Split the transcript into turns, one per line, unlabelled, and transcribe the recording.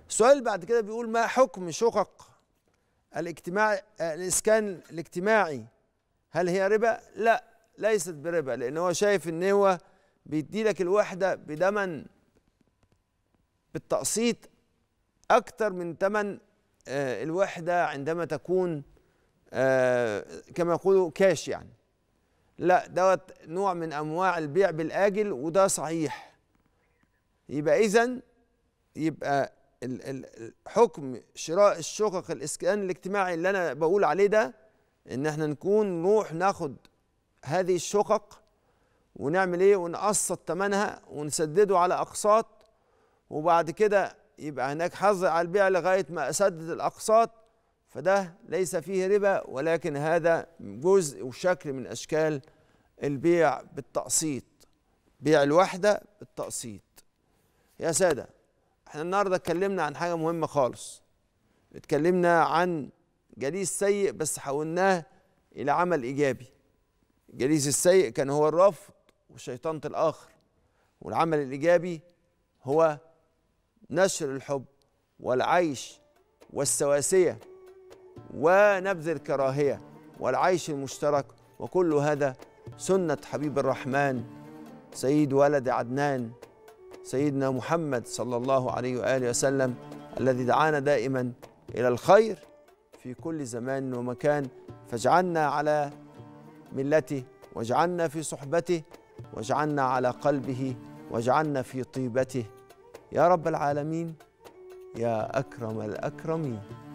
السؤال اللي بعد كده بيقول ما حكم شقق الاجتماع الاسكان الاجتماعي هل هي ربا لا ليست بربا لان هو شايف ان هو بيدي لك الوحده بدمن بالتقسيط اكتر من ثمن آه، الوحده عندما تكون آه، كما يقولوا كاش يعني لا دوت نوع من انواع البيع بالاجل وده صحيح يبقى اذا يبقى ال- ال- حكم شراء الشقق الاسكان الاجتماعي اللي انا بقول عليه ده ان احنا نكون نروح ناخد هذه الشقق ونعمل ايه ونقسط ثمنها ونسدده على اقساط وبعد كده يبقى هناك حظر على البيع لغايه ما اسدد الاقساط فده ليس فيه ربا ولكن هذا جزء وشكل من اشكال البيع بالتقسيط بيع الوحده بالتقسيط يا ساده احنا النهارده اتكلمنا عن حاجه مهمه خالص اتكلمنا عن جليس سيء بس حولناه الى عمل ايجابي الجليس السيء كان هو الرفض وشيطنه الاخر والعمل الايجابي هو نشر الحب والعيش والسواسيه ونبذ الكراهيه والعيش المشترك وكل هذا سنه حبيب الرحمن سيد ولد عدنان سيدنا محمد صلى الله عليه واله وسلم الذي دعانا دائما الى الخير في كل زمان ومكان فاجعلنا على ملته واجعلنا في صحبته واجعلنا على قلبه واجعلنا في طيبته يا رب العالمين يا اكرم الاكرمين